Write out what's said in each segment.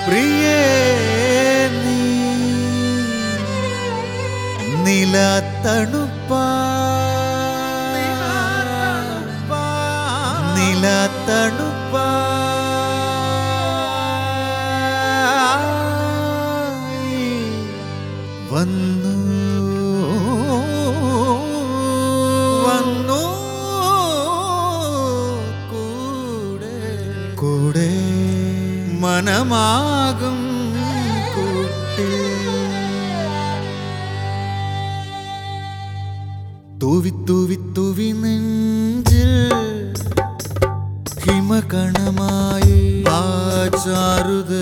പ്രിയേ നീ നിലത്തണുപ്പാ നിലത്തണുപ്പാ വന്നു വന്നു കൂടെ കൂടെ മനമാകും കൂട്ടി തൂവി തൂവി തൂവി നെഞ്ചിൽ ഹിമകണമായി ആചാരുത്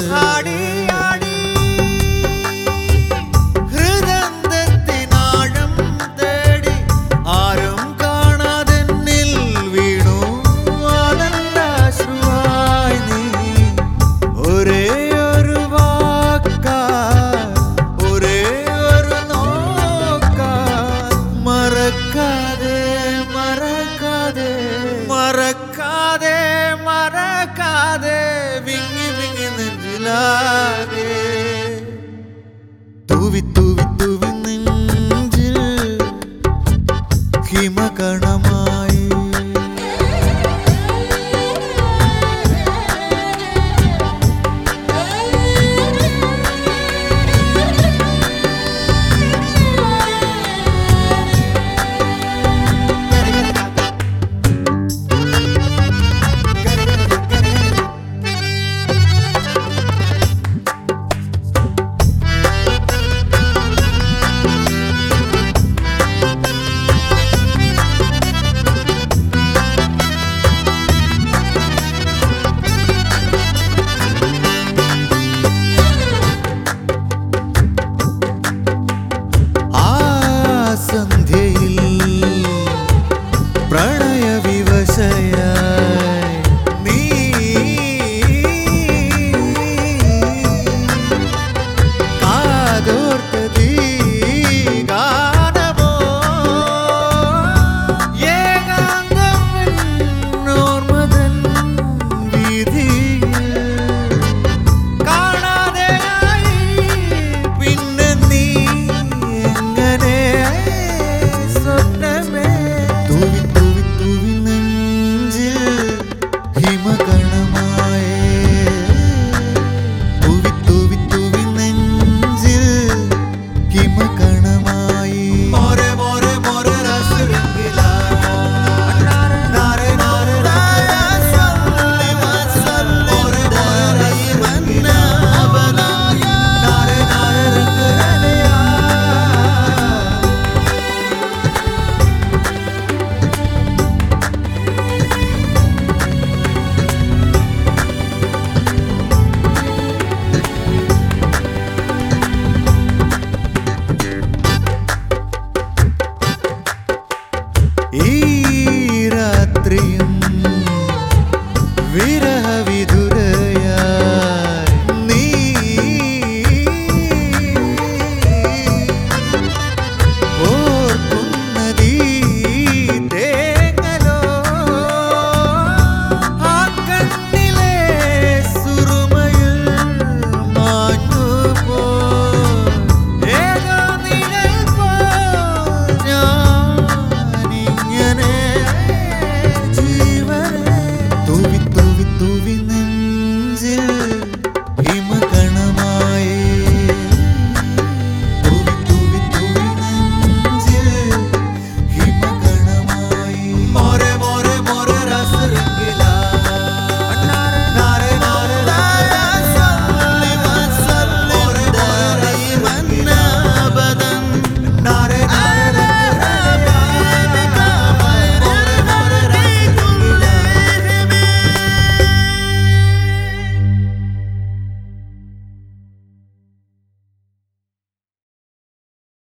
ഹൃദന്തത്തിനാഴം തേടി ആരും കാണാതെന്നിൽ വീണു ആനന്ദാശ്രുവായി നീ ഒരേ ഒരു വാക്കാ ഒരേ ഒരു നോക്കാ മറക്കാതെ മറക്കാതെ മറക്കാതെ മറക്കാതെ വിങ്ങി വിങ്ങി നെഞ്ചിലാകെ തൂവി തൂവി തൂവി നെഞ്ചിൽ ഹിമകണമായി ആ സന്ധ്യയിൽ പ്രണയവിവശയായി നീ കാതോർത്തതീ ഗാനമോ ഏകാന്തമെന്നോർമതൻ വീതിയിൽ കാണാതെയായി പിന്നെ നീ എങ്ങനെ സ്വപ്നമേ തൂവി തൂവി തൂവി നെഞ്ചിൽ ഹിമകണമായ തൂവി തൂവി തൂവി നെഞ്ചിൽ ഹിമകണമായി മോരെ മോരെ മോരെ രസരംഗിലാ നാരെ നാരെ രാസല്ലി മസല്ലി മോരെ മോരെ രസമന്ന അവനായ നാരെ നാരെ രംഗരലയാ ഈ രാത്രിയും വിരഹ